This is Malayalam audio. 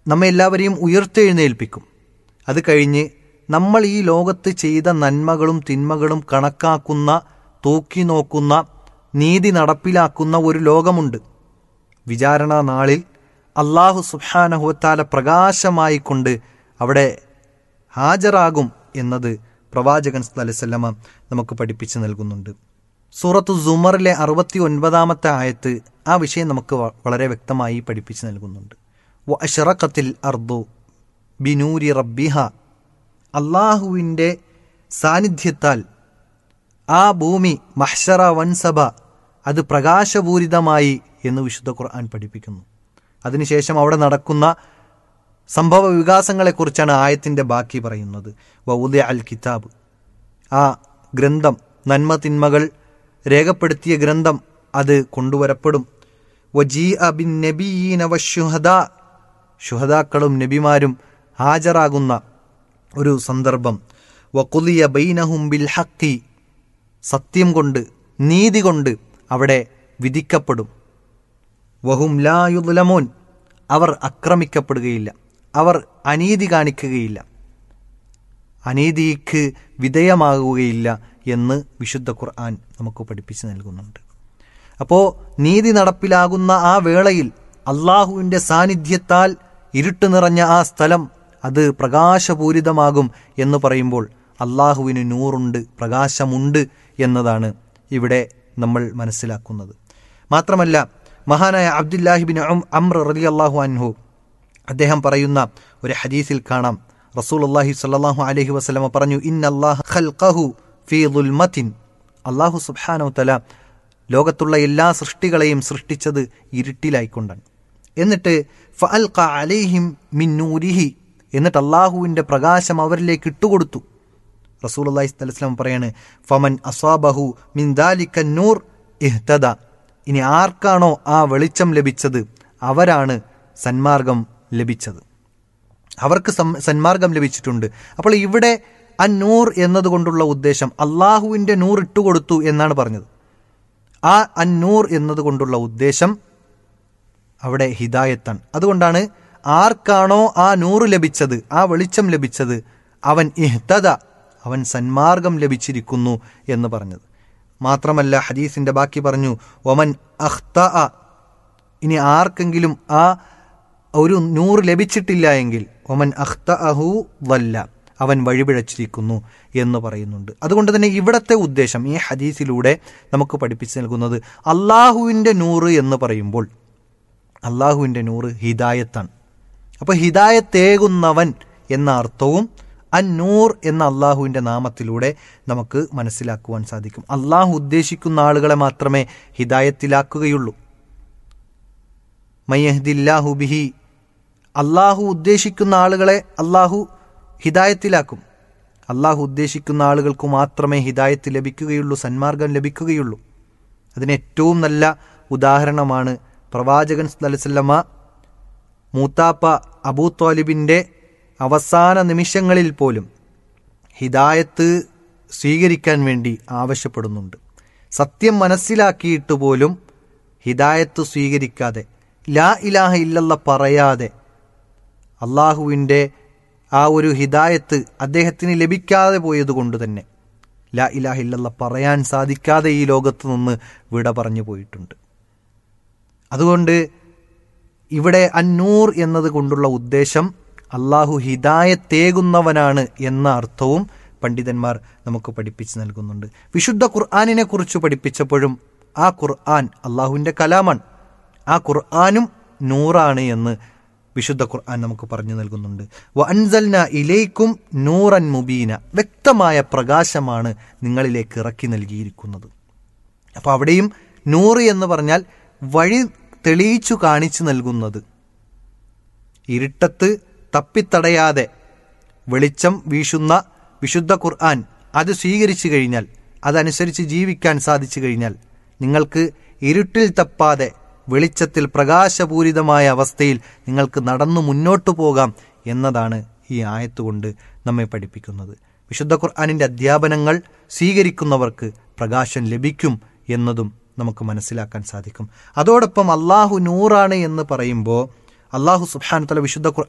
നമ്മെ എല്ലാവരെയും ഉയർത്തെഴുന്നേൽപ്പിക്കും അത് കഴിഞ്ഞ് നമ്മൾ ഈ ലോകത്ത് ചെയ്ത നന്മകളും തിന്മകളും കണക്കാക്കുന്ന തൂക്കി നോക്കുന്ന നീതി നടപ്പിലാക്കുന്ന ഒരു ലോകമുണ്ട് വിചാരണ നാളിൽ അള്ളാഹു സുഹാനഹുത്താല പ്രകാശമായിക്കൊണ്ട് അവിടെ ഹാജരാകും എന്നത് പ്രവാചകൻ അലൈവല്ലമ നമുക്ക് പഠിപ്പിച്ചു നൽകുന്നുണ്ട് സൂറത്തു സുമറിലെ അറുപത്തി ഒൻപതാമത്തെ ആയത്ത് ആ വിഷയം നമുക്ക് വ- വളരെ വ്യക്തമായി പഠിപ്പിച്ചു നൽകുന്നുണ്ട് വ അഷറക്കത്തിൽ അർദു ബിനൂരി റബ്ബിഹ അള്ളാഹുവിൻ്റെ സാന്നിധ്യത്താൽ ആ ഭൂമി മഹ്ഷറ വൻസഭ അത് പ്രകാശപൂരിതമായി എന്ന് വിശുദ്ധ ഖുർആൻ പഠിപ്പിക്കുന്നു അതിനുശേഷം അവിടെ നടക്കുന്ന സംഭവ വികാസങ്ങളെക്കുറിച്ചാണ് ആയത്തിൻ്റെ ബാക്കി പറയുന്നത് വൗദ അൽ കിതാബ് ആ ഗ്രന്ഥം നന്മ തിന്മകൾ രേഖപ്പെടുത്തിയ ഗ്രന്ഥം അത് കൊണ്ടുവരപ്പെടും വജീ അബിൻ നബീന വശുഹദ ശുഹദാക്കളും നബിമാരും ഹാജരാകുന്ന ഒരു സന്ദർഭം വക്കുലിയ ബൈനഹും ബിൽ ഹക്കി സത്യം കൊണ്ട് നീതി കൊണ്ട് അവിടെ വിധിക്കപ്പെടും വഹും ലായുലമോൻ അവർ ആക്രമിക്കപ്പെടുകയില്ല അവർ അനീതി കാണിക്കുകയില്ല അനീതിക്ക് വിധേയമാകുകയില്ല എന്ന് വിശുദ്ധ ഖുർആൻ നമുക്ക് പഠിപ്പിച്ചു നൽകുന്നുണ്ട് അപ്പോൾ നീതി നടപ്പിലാകുന്ന ആ വേളയിൽ അള്ളാഹുവിൻ്റെ സാന്നിധ്യത്താൽ ഇരുട്ട് നിറഞ്ഞ ആ സ്ഥലം അത് പ്രകാശപൂരിതമാകും എന്ന് പറയുമ്പോൾ അള്ളാഹുവിന് നൂറുണ്ട് പ്രകാശമുണ്ട് എന്നതാണ് ഇവിടെ നമ്മൾ മനസ്സിലാക്കുന്നത് മാത്രമല്ല മഹാനായ അബ്ദുല്ലാഹിബിൻ അമ്ര റലി അള്ളാഹു അൻഹു അദ്ദേഹം പറയുന്ന ഒരു ഹദീസിൽ കാണാം റസൂൽ അള്ളാഹി സ്വല്ലല്ലാഹു അലൈഹി വസല്ലമ പറഞ്ഞു ഇന്നല്ലാഹ് ഖൽഖഹു ഫീ ദുൽമത്തിൻ അള്ളാഹു സുബ്ഹാനഹു തല ലോകത്തുള്ള എല്ലാ സൃഷ്ടികളെയും സൃഷ്ടിച്ചത് ഇരുട്ടിലായിക്കൊണ്ടാണ് എന്നിട്ട് ഫഅൽഖ അലൈഹിം മിൻ നൂരിഹി എന്നിട്ട് അള്ളാഹുവിൻ്റെ പ്രകാശം അവരിലേക്ക് ഇട്ടുകൊടുത്തു റസൂൽ അള്ളാഹി സ്വലം പറയാണ് ഫമൻ അസ്വാബഹു മിൻ ദാലിക നൂർ ഇഹ്തദ ഇനി ആർക്കാണോ ആ വെളിച്ചം ലഭിച്ചത് അവരാണ് സന്മാർഗം ലഭിച്ചത് അവർക്ക് സം- സന്മാർഗം ലഭിച്ചിട്ടുണ്ട് അപ്പോൾ ഇവിടെ അന്നൂർ എന്നതുകൊണ്ടുള്ള ഉദ്ദേശം അള്ളാഹുവിൻ്റെ നൂർ ഇട്ടുകൊടുത്തു എന്നാണ് പറഞ്ഞത് ആ അന്നൂർ എന്നതുകൊണ്ടുള്ള ഉദ്ദേശം അവിടെ ഹിദായത്താണ് അതുകൊണ്ടാണ് ആർക്കാണോ ആ നൂറ് ലഭിച്ചത് ആ വെളിച്ചം ലഭിച്ചത് അവൻ ഇഹ്തദ അവൻ സന്മാർഗം ലഭിച്ചിരിക്കുന്നു എന്ന് പറഞ്ഞത് മാത്രമല്ല ഹദീസിന്റെ ബാക്കി പറഞ്ഞു ഒമൻ അഖ്ത ഇനി ആർക്കെങ്കിലും ആ ഒരു നൂറ് ലഭിച്ചിട്ടില്ല എങ്കിൽ ഒമൻ അഖ്ത അഹു വല്ല അവൻ വഴിപിഴച്ചിരിക്കുന്നു എന്ന് പറയുന്നുണ്ട് അതുകൊണ്ട് തന്നെ ഇവിടത്തെ ഉദ്ദേശം ഈ ഹദീസിലൂടെ നമുക്ക് പഠിപ്പിച്ചു നൽകുന്നത് അള്ളാഹുവിൻ്റെ നൂറ് എന്ന് പറയുമ്പോൾ അള്ളാഹുവിൻ്റെ നൂറ് ഹിദായത്താണ് അപ്പോൾ ഹിദായത്തേകുന്നവൻ എന്ന അർത്ഥവും അന്നൂർ എന്ന അള്ളാഹുവിൻ്റെ നാമത്തിലൂടെ നമുക്ക് മനസ്സിലാക്കുവാൻ സാധിക്കും അള്ളാഹു ഉദ്ദേശിക്കുന്ന ആളുകളെ മാത്രമേ ഹിദായത്തിലാക്കുകയുള്ളൂ മയ്യഹ്ദില്ലാഹു ബിഹി അള്ളാഹു ഉദ്ദേശിക്കുന്ന ആളുകളെ അള്ളാഹു ഹിദായത്തിലാക്കും അള്ളാഹു ഉദ്ദേശിക്കുന്ന ആളുകൾക്ക് മാത്രമേ ഹിദായത്ത് ലഭിക്കുകയുള്ളൂ സന്മാർഗം ലഭിക്കുകയുള്ളൂ അതിന് ഏറ്റവും നല്ല ഉദാഹരണമാണ് പ്രവാചകൻ സല്ലല്ലാഹു മൂത്താപ്പ അബൂ ത്വാലിബിൻ്റെ അവസാന നിമിഷങ്ങളിൽ പോലും ഹിദായത്ത് സ്വീകരിക്കാൻ വേണ്ടി ആവശ്യപ്പെടുന്നുണ്ട് സത്യം മനസ്സിലാക്കിയിട്ട് പോലും ഹിദായത്ത് സ്വീകരിക്കാതെ ലാ ഇലാഹ ഇല്ലല്ല പറയാതെ അള്ളാഹുവിൻ്റെ ആ ഒരു ഹിദായത്ത് അദ്ദേഹത്തിന് ലഭിക്കാതെ പോയതുകൊണ്ട് തന്നെ ലാ ഇലാഹ ഇല്ലല്ല പറയാൻ സാധിക്കാതെ ഈ ലോകത്ത് നിന്ന് വിട പറഞ്ഞു പോയിട്ടുണ്ട് അതുകൊണ്ട് ഇവിടെ അന്നൂർ എന്നത് കൊണ്ടുള്ള ഉദ്ദേശം അള്ളാഹു ഹിദായത്തേകുന്നവനാണ് എന്ന അർത്ഥവും പണ്ഡിതന്മാർ നമുക്ക് പഠിപ്പിച്ചു നൽകുന്നുണ്ട് വിശുദ്ധ ഖുർആാനിനെ കുറിച്ച് പഠിപ്പിച്ചപ്പോഴും ആ ഖുർആൻ അള്ളാഹുവിൻ്റെ കലാമാണ് ആ ഖുർആാനും നൂറാണ് എന്ന് വിശുദ്ധ ഖുർആൻ നമുക്ക് പറഞ്ഞു നൽകുന്നുണ്ട് വ അൻസൽന ഇലേക്കും നൂറൻ മുബീന വ്യക്തമായ പ്രകാശമാണ് നിങ്ങളിലേക്ക് ഇറക്കി നൽകിയിരിക്കുന്നത് അപ്പോൾ അവിടെയും നൂറ് എന്ന് പറഞ്ഞാൽ വഴി തെളിയിച്ചു കാണിച്ചു നൽകുന്നത് ഇരുട്ടത്ത് തപ്പിത്തടയാതെ വെളിച്ചം വീശുന്ന വിശുദ്ധ ഖുർആൻ അത് സ്വീകരിച്ചു കഴിഞ്ഞാൽ അതനുസരിച്ച് ജീവിക്കാൻ സാധിച്ചു കഴിഞ്ഞാൽ നിങ്ങൾക്ക് ഇരുട്ടിൽ തപ്പാതെ വെളിച്ചത്തിൽ പ്രകാശപൂരിതമായ അവസ്ഥയിൽ നിങ്ങൾക്ക് നടന്നു മുന്നോട്ടു പോകാം എന്നതാണ് ഈ ആയത്തുകൊണ്ട് നമ്മെ പഠിപ്പിക്കുന്നത് വിശുദ്ധ ഖുർആാനിൻ്റെ അധ്യാപനങ്ങൾ സ്വീകരിക്കുന്നവർക്ക് പ്രകാശം ലഭിക്കും എന്നതും നമുക്ക് മനസ്സിലാക്കാൻ സാധിക്കും അതോടൊപ്പം അള്ളാഹു നൂറാണ് എന്ന് പറയുമ്പോൾ അള്ളാഹു സുബ്ഹാനു തല വിശുദ്ധ ഖുർആൻ